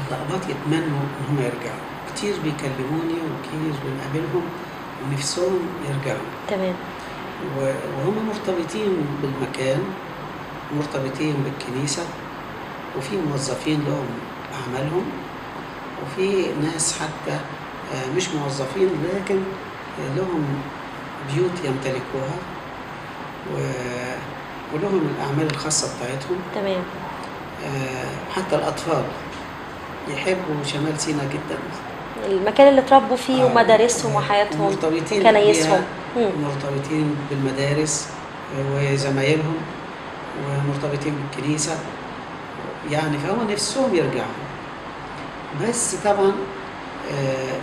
الضباط يتمنوا ان هم يرجعوا كتير بيكلموني وكتير بنقابلهم ونفسهم يرجعوا تمام و- وهم مرتبطين بالمكان مرتبطين بالكنيسة وفي موظفين لهم أعمالهم وفي ناس حتى آه، مش موظفين لكن آه، لهم بيوت يمتلكوها و- ولهم الأعمال الخاصة بتاعتهم تمام آه، حتى الأطفال يحبوا شمال سيناء جدا المكان اللي اتربوا فيه آه، ومدارسهم آه، وحياتهم ومرتبطين كنايسهم بيها، مم. مرتبطين بالمدارس وزمايلهم ومرتبطين بالكنيسة يعني فهم نفسهم يرجعوا بس طبعا آه،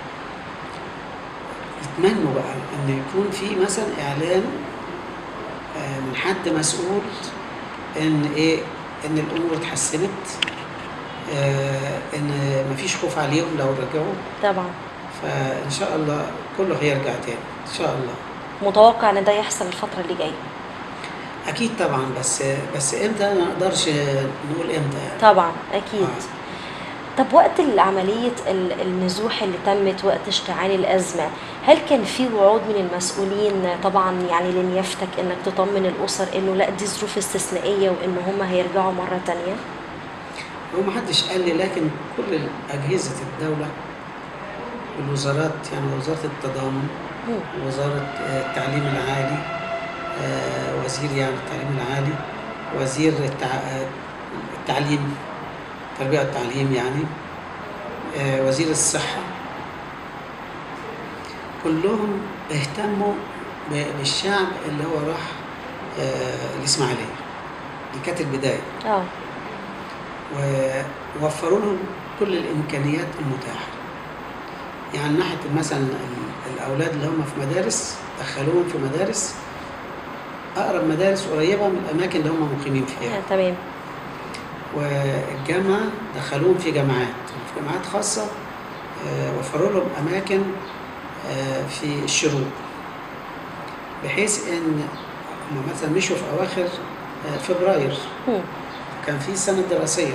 يتمنوا بقى ان يكون في مثلا اعلان آه، من حد مسؤول ان ايه ان الامور اتحسنت آه، ان مفيش خوف عليهم لو رجعوا طبعا فان شاء الله كله هيرجع تاني ان شاء الله متوقع ان ده يحصل الفتره اللي جايه اكيد طبعا بس بس امتى ما نقدرش نقول امتى يعني طبعا اكيد آه. طب وقت عملية ال- النزوح اللي تمت وقت اشتعال الأزمة هل كان في وعود من المسؤولين طبعا يعني لنيافتك انك تطمن الأسر انه لا دي ظروف استثنائية وان هم هيرجعوا مرة تانية؟ هو ما حدش قال لي لكن كل اجهزه الدوله الوزارات يعني وزاره التضامن مم. وزاره آه، التعليم العالي آه، وزير يعني التعليم العالي وزير التع... آه، التعليم التربيه والتعليم يعني آه، وزير الصحه كلهم اهتموا ب- بالشعب اللي هو راح آه، الاسماعيليه دي كانت البدايه اه ووفروا لهم كل الامكانيات المتاحه يعني من ناحيه مثلا ال- الاولاد اللي هم في مدارس دخلوهم في مدارس اقرب مدارس قريبه من الاماكن اللي هم مقيمين فيها آه، تمام والجامعه دخلوهم في جامعات في جامعات خاصه آه، وفروا لهم اماكن آه، في الشروق بحيث ان هم مثلا مشوا في اواخر آه، فبراير مم. كان في سنة دراسية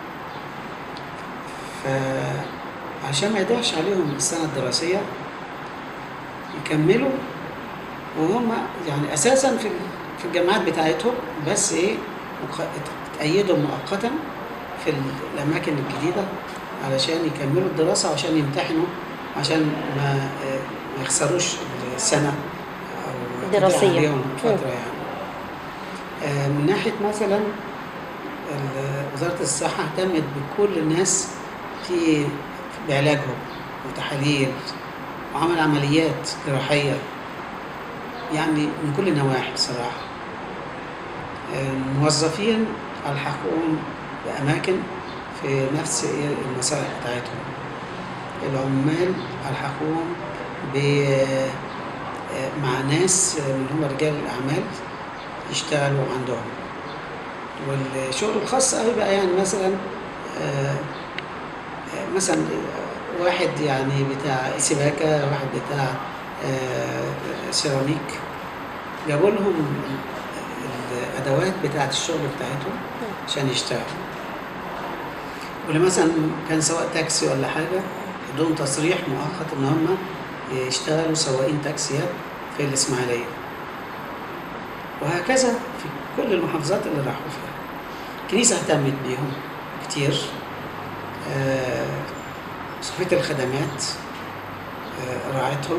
فعشان ما يضيعش عليهم السنة الدراسية يكملوا وهم يعني أساسا في في الجامعات بتاعتهم بس إيه مق- اتأيدوا مؤقتا في الأماكن الجديدة علشان يكملوا الدراسة وعشان يمتحنوا عشان ما ما يخسروش السنة أو تضيع دراسية. عليهم فترة مم. يعني آه، من ناحية مثلا ال- وزارة الصحة اهتمت بكل الناس في بعلاجهم وتحاليل وعمل عمليات جراحية يعني من كل النواحي بصراحة آه، الموظفين ألحقوهم بأماكن في نفس إيه المصالح بتاعتهم العمال ألحقوهم ب آه، مع ناس من هم رجال الأعمال يشتغلوا عندهم والشغل الخاص قوي بقى يعني مثلا آه، آه، مثلا آه، واحد يعني بتاع سباكة واحد بتاع آه، سيراميك جابوا لهم الأدوات بتاعة الشغل بتاعتهم عشان يشتغلوا واللي مثلا كان سواق تاكسي ولا حاجة ادوهم تصريح مؤقت إن هم يشتغلوا سواقين تاكسيات في الإسماعيلية وهكذا في كل المحافظات اللي راحوا فيها الكنيسة اهتمت بيهم كتير آه، صفية الخدمات آه، راعتهم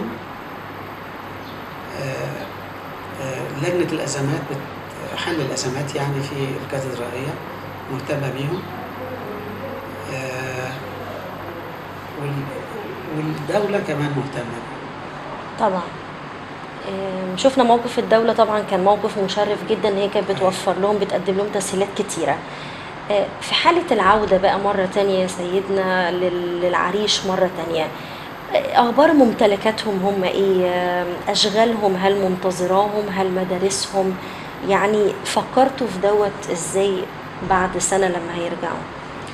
آه، آه، لجنة الأزمات بت- حل الأزمات يعني في الكاتدرائية مهتمة بيهم آه، وال- والدولة كمان مهتمة بيهم طبعا آم، شفنا موقف الدولة طبعا كان موقف مشرف جدا ان هي كانت بتوفر لهم بتقدم لهم تسهيلات كتيرة آه، في حالة العودة بقى مرة تانية يا سيدنا لل- للعريش مرة تانية آه، أخبار ممتلكاتهم هم إيه آم، أشغالهم هل منتظراهم هل مدارسهم يعني فكرتوا في دوت إزاي بعد سنة لما هيرجعوا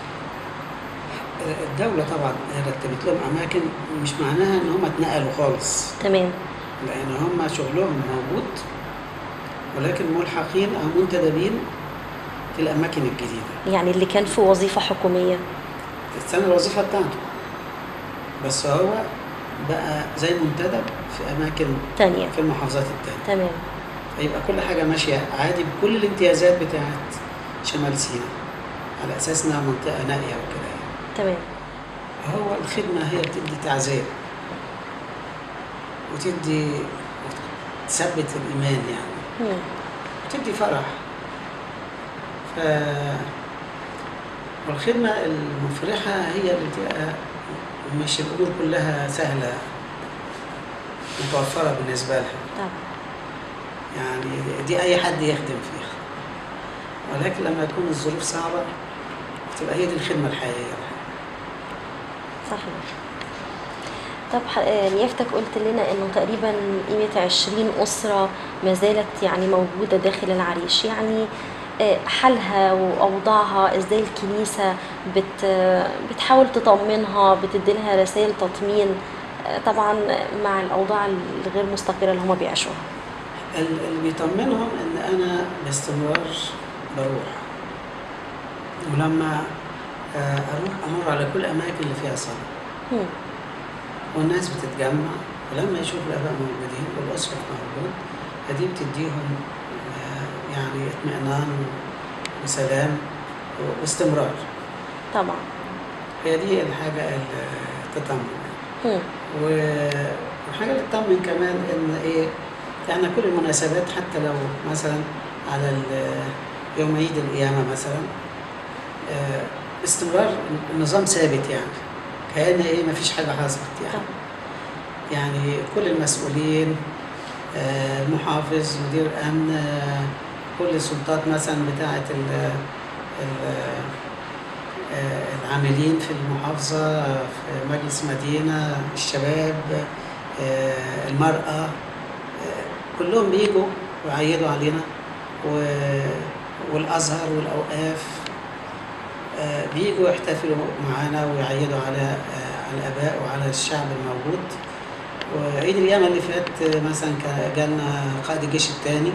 الدولة طبعا رتبت لهم أماكن مش معناها إن هم اتنقلوا خالص تمام لأن هم شغلهم موجود ولكن ملحقين أو منتدبين في الأماكن الجديدة يعني اللي كان في وظيفة حكومية تستنى الوظيفة بتاعته بس هو بقى زي منتدب في أماكن تانية في المحافظات التانية تمام فيبقى كل حاجة ماشية عادي بكل الامتيازات بتاعت شمال سيناء على أساس إنها منطقة نائية وكده يعني. تمام هو الخدمة هي بتدي تعزية وتدي تثبت الإيمان يعني مم. بتدي فرح ف والخدمة المفرحة هي اللي تبقى مش الأمور كلها سهلة متوفرة بالنسبة لها طبعا يعني دي أي حد يخدم فيها ولكن لما تكون الظروف صعبة بتبقى هي دي الخدمة الحقيقية صحيح طب ح- آه، نيافتك قلت لنا انه تقريبا قيمة 20 أسرة ما زالت يعني موجودة داخل العريش يعني آه، حالها وأوضاعها ازاي الكنيسة بت آه، بتحاول تطمنها بتدي لها رسائل تطمين آه، طبعا مع الأوضاع الغير مستقرة اللي هما بيعيشوها ال- اللي بيطمنهم ان انا باستمرار بروح ولما آه، اروح امر على كل الاماكن اللي فيها صلاه مم. والناس بتتجمع ولما يشوفوا الاباء موجودين والاسره موجود فدي بتديهم آه، يعني اطمئنان وسلام واستمرار طبعا هي دي الحاجه اللي تطمن مم. و- والحاجة اللي تطمن كمان إن إيه إحنا كل المناسبات حتى لو مثلا على ال- يوم عيد القيامة مثلا آه، استمرار النظام ثابت يعني كأن إيه مفيش حاجة حصلت يعني طبعا يعني كل المسؤولين آه، المحافظ مدير الأمن آه، كل السلطات مثلا بتاعة ال- ال- آه، العاملين في المحافظة في مجلس مدينة الشباب آه، المرأة آه، كلهم بيجوا ويعيدوا علينا و- والأزهر والأوقاف آه، بيجوا يحتفلوا معانا ويعيدوا على آه، على الآباء وعلى الشعب الموجود وعيد القيامة اللي فات آه، مثلا كان- جالنا قائد الجيش الثاني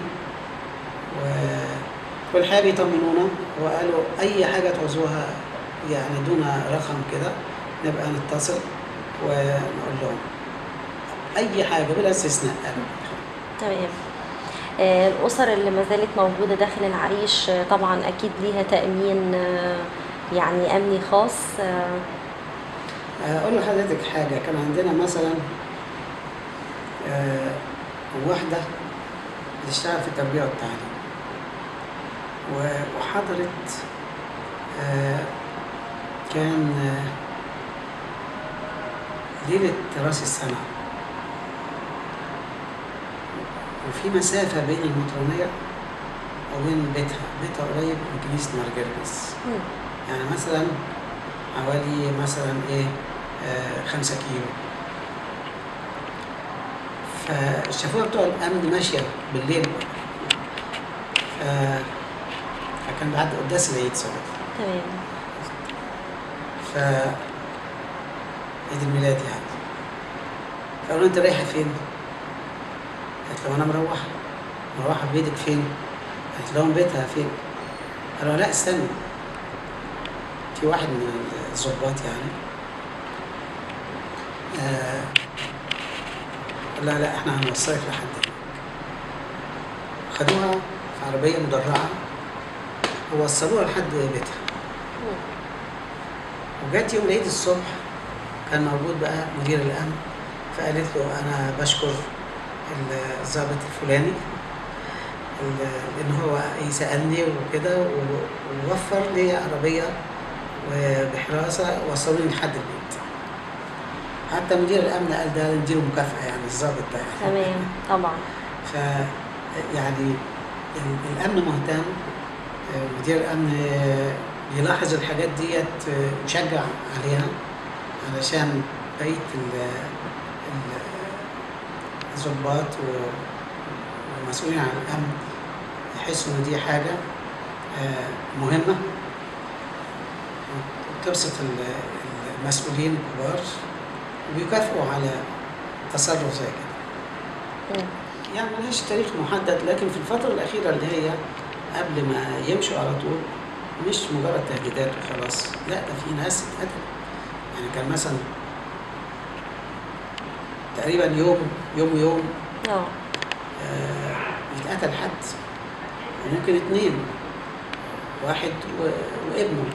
والحقيقة بيطمنونا وقالوا أي حاجة تعوزوها يعني دون رقم كده نبقى نتصل ونقول لهم أي حاجة بلا استثناء قالوا تمام آه، الأسر اللي ما زالت موجودة داخل العريش آه، طبعا أكيد ليها تأمين آه، يعني أمني خاص آه، أقول لحضرتك حاجة كان عندنا مثلا آه، واحدة بتشتغل في التربية والتعليم و- وحضرت آه، كان آه، ليلة راس السنة وفي مسافة بين المطرانية وبين بيتها بيتها قريب من كنيسة مرجرجس مم. يعني مثلا حوالي مثلا ايه آه خمسة كيلو فشافوها بتوع الامن ماشيه بالليل ف... فكان بعد قداس العيد سوا تمام ف عيد الميلاد يعني فقالوا انت رايحه فين؟ قالت له انا مروحه مروحه بيتك فين؟ قالت لهم بيتها فين؟ قالوا لا استنى في واحد من الظباط يعني آه لا لا احنا هنوصلك لحد هناك. خدوها في عربيه مدرعه ووصلوها لحد بيتها مم. وجات يوم العيد الصبح كان موجود بقى مدير الامن فقالت له انا بشكر الضابط الفلاني ال- ان هو سالني وكده و- ووفر لي عربيه وبحراسه وصلوني لحد البيت حتى مدير الامن قال ده نديله مكافاه يعني الضابط ده يعني تمام طبعا ف يعني ال- الامن مهتم آه، مدير الامن آه، بيلاحظ الحاجات ديت آه، ويشجع عليها علشان بقيه ال- ال- الضباط و- والمسؤولين عن الامن يحسوا ان دي حاجه آه، مهمه وتبسط ال- المسؤولين الكبار وبيكافئوا على تصرف زي كده مم. يعني ملهاش تاريخ محدد لكن في الفترة الأخيرة اللي هي قبل ما يمشوا على طول مش مجرد تهديدات وخلاص لا ده في ناس اتقتل يعني كان مثلا تقريبا يوم يوم يوم اه آه، يتقتل حد وممكن اتنين واحد و... وابنه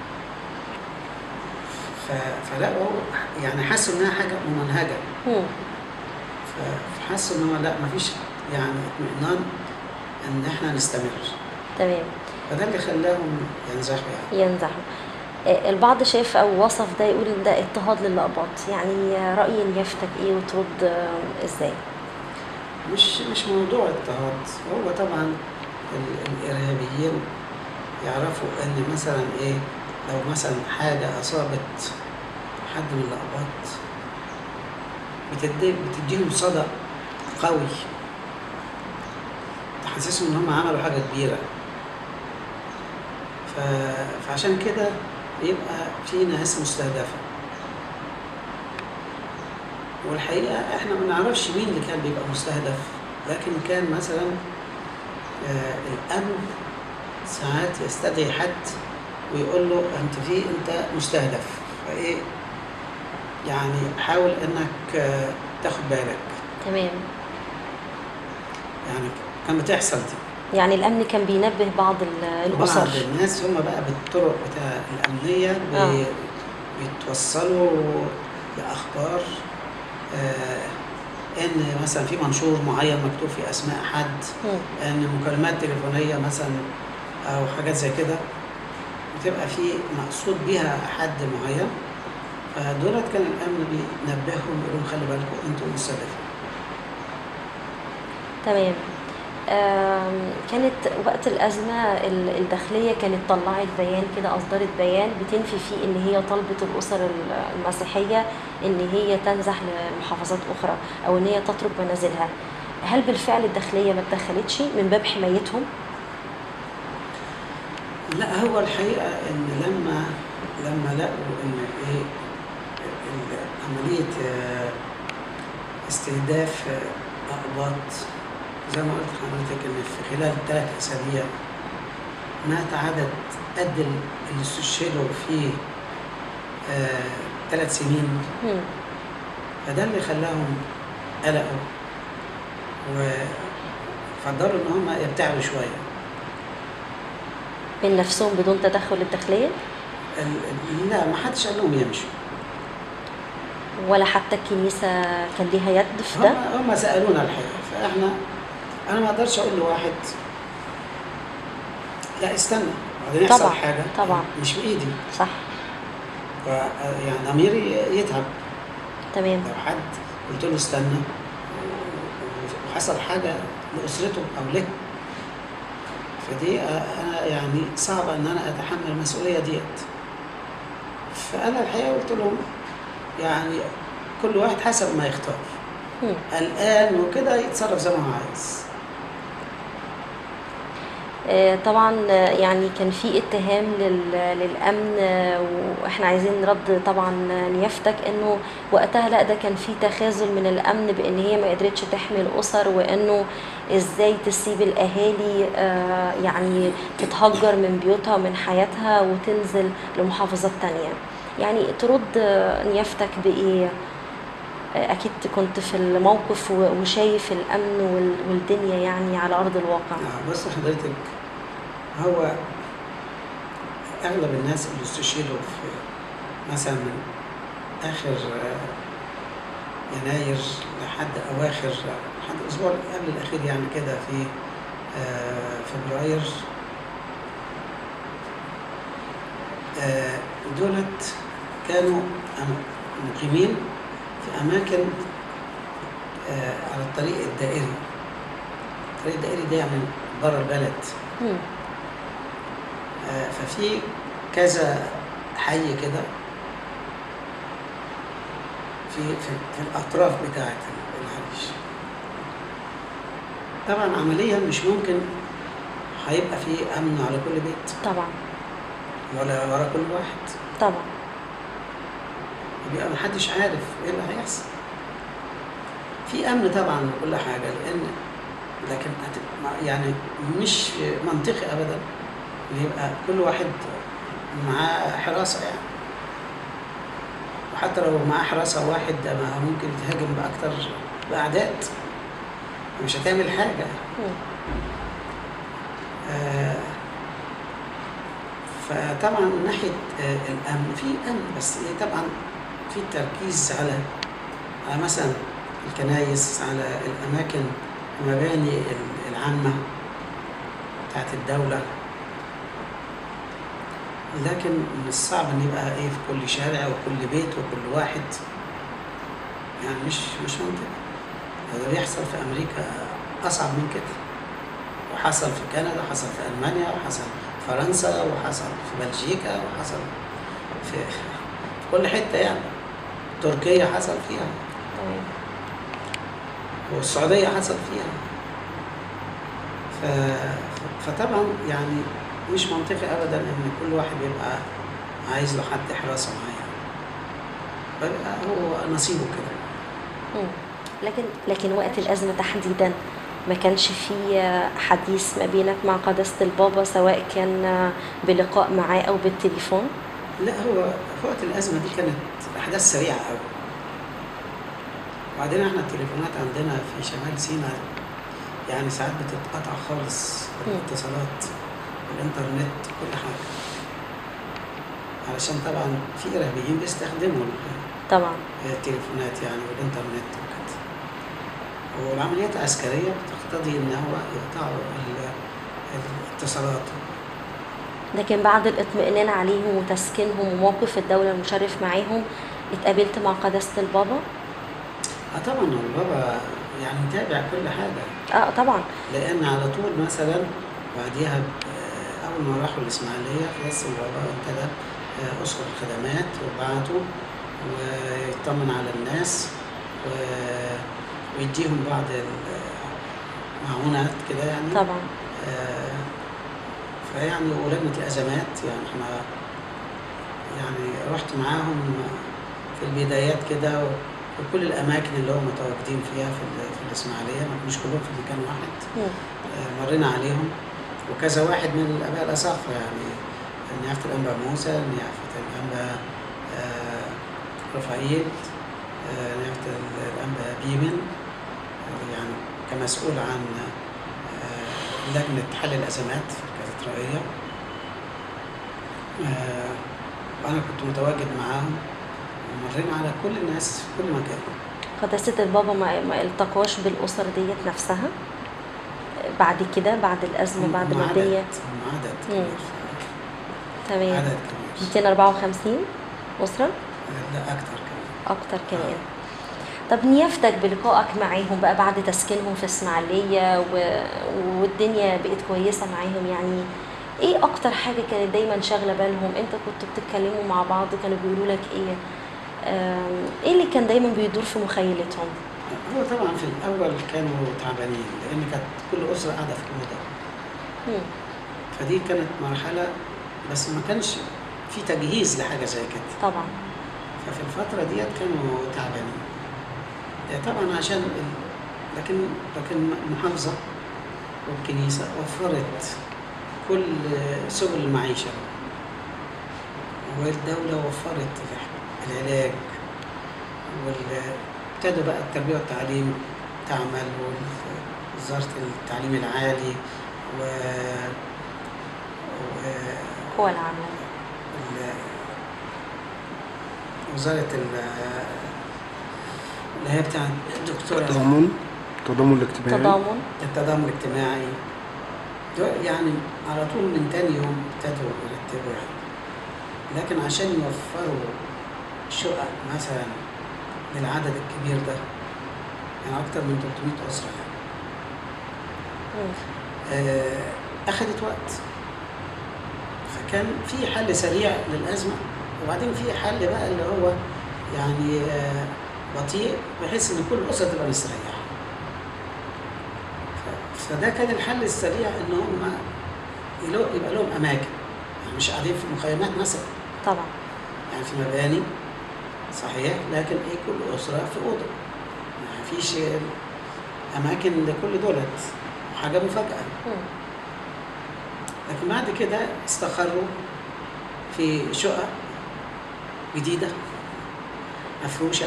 ف... فلا هو يعني حسوا انها حاجه ممنهجه مم. ف- فحسوا ان هو لا مفيش يعني اطمئنان ان احنا نستمر تمام فده اللي خلاهم ينزحوا يعني ينزحوا آه، البعض شايف او وصف ده يقول ان ده اضطهاد للأقباط يعني آه، رأي نيافتك ايه وترد آه، ازاي مش مش موضوع اضطهاد هو طبعا ال- الارهابيين يعرفوا ان مثلا ايه لو مثلا حاجه اصابت حد من الاقباط بتدي بتديهم صدى قوي تحسسهم ان هم عملوا حاجه كبيره ف... فعشان كده بيبقى في ناس مستهدفه والحقيقه احنا ما نعرفش مين اللي كان بيبقى مستهدف لكن كان مثلا آه الامن ساعات يستدعي حد ويقول له انت في انت مستهدف فايه يعني حاول انك آه تاخد بالك تمام يعني كان بتحصل دي يعني الأمن كان بينبه بعض ال- بعض الأسر الناس هم بقى بالطرق بتاع الامنيه بي آه. بيتوصلوا لاخبار آه ان مثلا في منشور معين مكتوب فيه اسماء حد مم. ان مكالمات تليفونيه مثلا او حاجات زي كده بتبقى في مقصود بيها حد معين فدولت كان الامن بينبههم يقول لهم خلي بالكم انتم مستهدفين تمام آم، كانت وقت الأزمة ال- الداخلية كانت طلعت بيان كده أصدرت بيان بتنفي فيه إن هي طلبت الأسر ال- المسيحية إن هي تنزح لمحافظات أخرى أو إن هي تترك منازلها هل بالفعل الداخلية ما اتدخلتش من باب حمايتهم؟ لا هو الحقيقه ان لما لما لقوا ان ايه ال- عمليه آه، استهداف آه، اقباط زي ما قلت لحضرتك ان في خلال ثلاث اسابيع مات عدد قد ال- اللي استشهدوا في ثلاث سنين مم. فده اللي خلاهم قلقوا وفضلوا ان هم يبتعدوا شويه من نفسهم بدون تدخل الداخلية ال- ال- لا ما حدش قال لهم يمشوا ولا حتى الكنيسة كان ليها يد في ده؟ هم هم سالونا الحقيقه فاحنا انا ما اقدرش اقول لواحد لا استنى بعدين يحصل طبعاً، حاجه طبعاً. مش بايدي صح ف يعني ضميري يتعب تمام لو حد قلت له استنى و- وحصل حاجه لاسرته او له فدي انا يعني صعب ان انا اتحمل المسؤوليه ديت فانا الحقيقه قلت لهم يعني كل واحد حسب ما يختار مم. قلقان وكده يتصرف زي ما هو عايز آه، طبعا آه، يعني كان في اتهام لل- للامن آه، واحنا عايزين رد طبعا نيافتك انه وقتها لا ده كان في تخاذل من الامن بان هي ما قدرتش تحمي الاسر وانه ازاي تسيب الاهالي آه، يعني تتهجر من بيوتها ومن حياتها وتنزل لمحافظات تانية يعني ترد آه، نيافتك بايه آه، اكيد كنت في الموقف و- وشايف الامن وال- والدنيا يعني على ارض الواقع آه، بص حضرتك هو اغلب الناس اللي استشهدوا في مثلا من اخر آه، يناير لحد اواخر لحد الاسبوع اللي قبل الاخير يعني كده في آه، فبراير آه، دولت كانوا أم- مقيمين في اماكن آه، على الطريق الدائري الطريق الدائري ده يعني بره البلد مم. آه، ففي كذا حي كده في في, في الاطراف بتاعه العريش طبعا عمليا مش ممكن هيبقى في امن على كل بيت طبعا ولا ورا كل واحد طبعا يبقى محدش عارف ايه اللي هيحصل في امن طبعا وكل حاجه لان لكن هتبقى يعني مش منطقي ابدا اللي يبقى كل واحد معاه حراسة يعني وحتى لو معاه حراسة واحد ده ما ممكن يتهاجم بأكتر بأعداد مش هتعمل حاجة مم. آه، فطبعا من ناحية آه، الأمن في أمن بس إيه طبعا في تركيز على على مثلا الكنايس على الأماكن المباني ال- العامة بتاعت الدولة لكن من الصعب ان يبقى ايه في كل شارع وكل بيت وكل واحد يعني مش مش منطقي هذا بيحصل في امريكا اصعب من كده وحصل في كندا وحصل في المانيا وحصل في فرنسا وحصل في بلجيكا وحصل في في كل حته يعني تركيا حصل فيها تمام والسعودية حصل فيها ف... فطبعا يعني مش منطقي ابدا ان كل واحد يبقى عايز له حد حراسه معاه بيبقى هو نصيبه كده مم. لكن لكن وقت الأزمة تحديدا ما كانش في حديث ما بينك مع قداسة البابا سواء كان بلقاء معاه أو بالتليفون لا هو في وقت الازمه دي كانت الاحداث سريعه قوي وبعدين احنا التليفونات عندنا في شمال سيناء يعني ساعات بتتقطع خالص مم. الاتصالات والانترنت كل حاجه علشان طبعا في ارهابيين بيستخدموا ال- طبعا التليفونات يعني والانترنت وكده والعمليات العسكريه بتقتضي ان هو يقطعوا ال- الاتصالات لكن بعد الاطمئنان عليهم وتسكينهم وموقف الدولة المشرف معاهم اتقابلت مع قداسة البابا اه طبعا هو البابا يعني متابع كل حاجه اه طبعا لان على طول مثلا بعديها ب- آه، اول ما راحوا الاسماعيليه خلاص البابا ابتدى آه، اسر الخدمات وبعته ويطمن على الناس و- ويديهم بعض المعونات كده يعني طبعا آه، فيعني ولجنة الأزمات يعني احنا يعني رحت معاهم في البدايات كده في كل الأماكن اللي هم متواجدين فيها في, ال- في الإسماعيلية ما كانوش كلهم في مكان واحد مم. آه، مرينا عليهم وكذا واحد من الآباء الأساقفة يعني نيافة الأنبا موسى نيافة الأنبا آه، رفائيل آه، نيافة ال- الأنبا بيمن يعني كمسؤول عن آه، لجنة حل الأزمات في الكاتدرائية آه، وأنا كنت متواجد معاهم ومرينا على كل الناس في كل مكان قداسة البابا ما, ما التقاش بالأسر ديت نفسها بعد كده بعد الأزمة بعد هم ما عدد الدنيا هم عدد مم. كبير تمام عدد كبير 254 أسرة لا أكتر كمان أكتر كمان طب نيافتك بلقائك معاهم بقى بعد تسكينهم في إسماعيلية و... والدنيا بقت كويسة معاهم يعني ايه اكتر حاجة كانت دايما شاغلة بالهم انت كنتوا بتتكلموا مع بعض كانوا بيقولوا لك ايه آم، ايه اللي كان دايما بيدور في مخيلتهم هو طبعا في الأول كانوا تعبانين لأن كانت كل أسرة قاعدة في أوضة مم. فدي كانت مرحلة بس ما كانش في تجهيز لحاجة زي كده طبعا ففي الفترة ديت كانوا تعبانين ده طبعا عشان ال... لكن لكن المحافظة والكنيسة وفرت كل سبل المعيشة والدولة وفرت الح- العلاج وال... ابتدوا بقى التربية والتعليم تعمل ووزارة التعليم العالي و, و... هو العمل ال- وزارة ال- اللي هي بتاعت الدكتورة تضامن التضامن الاجتماعي تضامن التضامن الاجتماعي دول يعني على طول من تاني يوم ابتدوا يرتبوا يعني لكن عشان يوفروا شقق مثلا للعدد الكبير ده يعني أكتر من 300 أسرة يعني مم. آه، أخذت وقت فكان في حل سريع للأزمة وبعدين في حل بقى اللي هو يعني آه، بطيء بحيث إن كل أسرة تبقى مستريحة ف- فده كان الحل السريع إن هم يلو- يبقى لهم أماكن يعني مش قاعدين في مخيمات مثلا طبعا يعني في مباني صحيح لكن إيه كل أسرة في أوضة ما فيش أماكن لكل دولت حاجة مفاجأة مم. لكن بعد كده استقروا في شقق جديدة مفروشة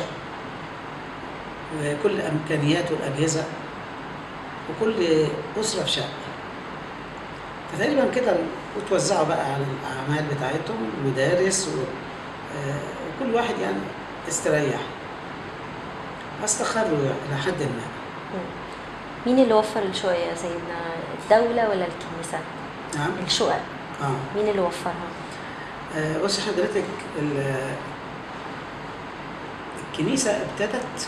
وكل الإمكانيات والأجهزة وكل أسرة في شقة فتقريبا كده وتوزعوا بقى على الأعمال بتاعتهم المدارس و... آه، وكل واحد يعني استريح واستقروا إلى حد ما مم. مين اللي وفر الشقق يا سيدنا الدولة ولا الكنيسة نعم الشقق اه مين اللي وفرها آه، بص حضرتك ال- الكنيسة ابتدت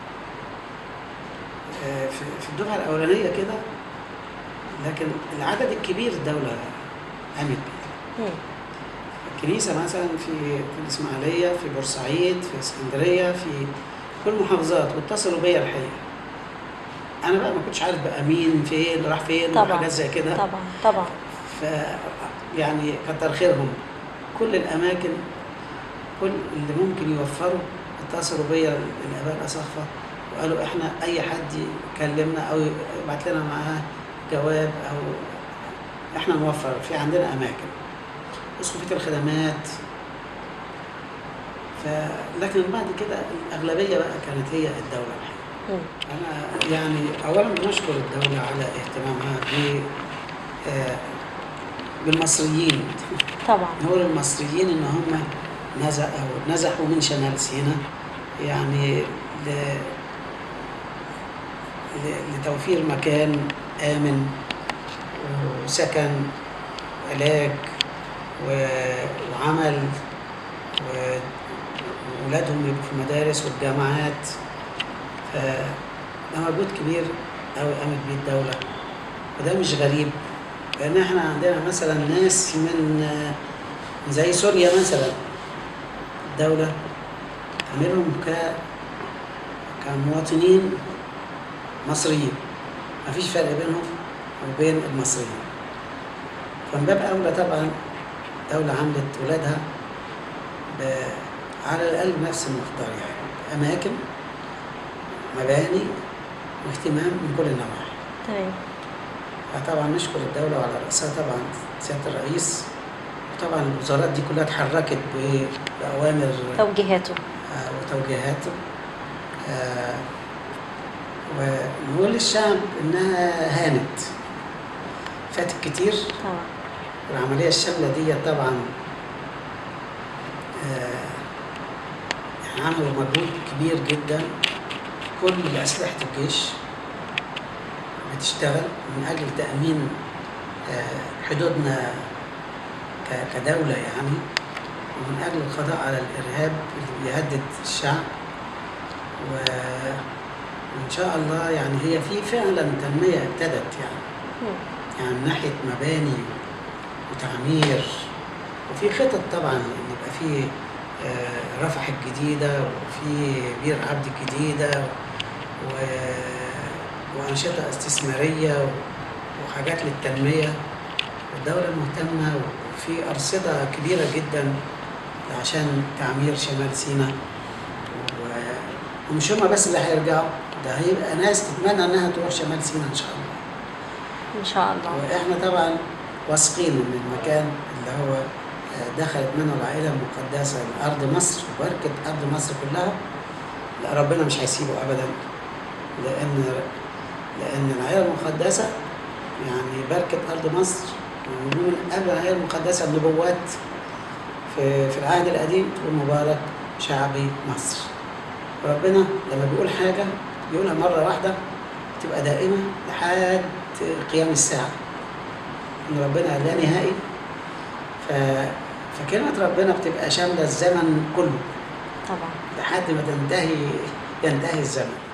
آه، في في الدفعة الأولانية كده لكن العدد الكبير الدولة قامت بيه مم. الكنيسة مثلا في في الإسماعيلية في بورسعيد في اسكندرية في كل المحافظات واتصلوا بيا الحقيقة أنا بقى ما كنتش عارف بقى مين فين راح فين طبعا وحاجات زي كده طبعا طبعا ف يعني كتر خيرهم كل الاماكن كل اللي ممكن يوفروا اتصلوا بيا الاباء الاساقفه وقالوا احنا اي حد يكلمنا او يبعت لنا معاه جواب او احنا نوفر في عندنا اماكن اسقفيه الخدمات ف لكن بعد كده الاغلبيه بقى كانت هي الدوله الحقيقه مم. أنا يعني أولا بنشكر الدولة على اهتمامها ب آه، بالمصريين طبعا نقول المصريين إن هم نزحوا نزحوا من شمال سيناء يعني ل... ل... لتوفير مكان آمن وسكن علاج و... وعمل و- وولادهم يبقوا في المدارس والجامعات فده مجهود كبير أوي قامت بيه الدولة وده مش غريب لأن احنا عندنا مثلا ناس من زي سوريا مثلا الدولة تعملهم ك كمواطنين مصريين مفيش فرق بينهم وبين المصريين فمن باب أولى طبعا الدولة عملت ولادها ب- على الأقل بنفس المقدار يعني أماكن مباني واهتمام من كل النواحي تمام فطبعا نشكر الدولة وعلى رأسها طبعا سيادة الرئيس وطبعا الوزارات دي كلها اتحركت ب- بأوامر توجيهاته آه، وتوجيهات آه، ونقول للشعب إنها هانت فاتت كتير طبعا والعملية الشاملة دي طبعا آه، يعني عملوا مجهود كبير جدا كل أسلحة الجيش بتشتغل من أجل تأمين آه، حدودنا ك- كدولة يعني ومن أجل القضاء على الإرهاب اللي بيهدد الشعب و- وإن شاء الله يعني هي في فعلا تنمية ابتدت يعني مم. يعني من ناحية مباني وتعمير وفي خطط طبعا ان يبقى في آه، رفح الجديدة وفي بير عبد الجديدة و... وأنشطة استثمارية وحاجات للتنمية الدولة مهتمة وفي أرصدة كبيرة جدا عشان تعمير شمال سيناء و... ومش هما بس اللي هيرجعوا ده هيبقى ناس تتمنى انها تروح شمال سيناء ان شاء الله ان شاء الله واحنا طبعا واثقين ان المكان اللي هو آه، دخلت منه العائله المقدسه لارض مصر وبركه ارض مصر كلها لا ربنا مش هيسيبه ابدا لان لان العائله المقدسه يعني بركه ارض مصر ومن قبل العائله المقدسه النبوات في في العهد القديم تقول مبارك شعبي مصر ربنا لما بيقول حاجه بيقولها مره واحده تبقى دائمه لحد قيام الساعه ان ربنا لا نهائي ف... فكلمه ربنا بتبقى شامله الزمن كله طبعا لحد ما تنتهي ينتهي الزمن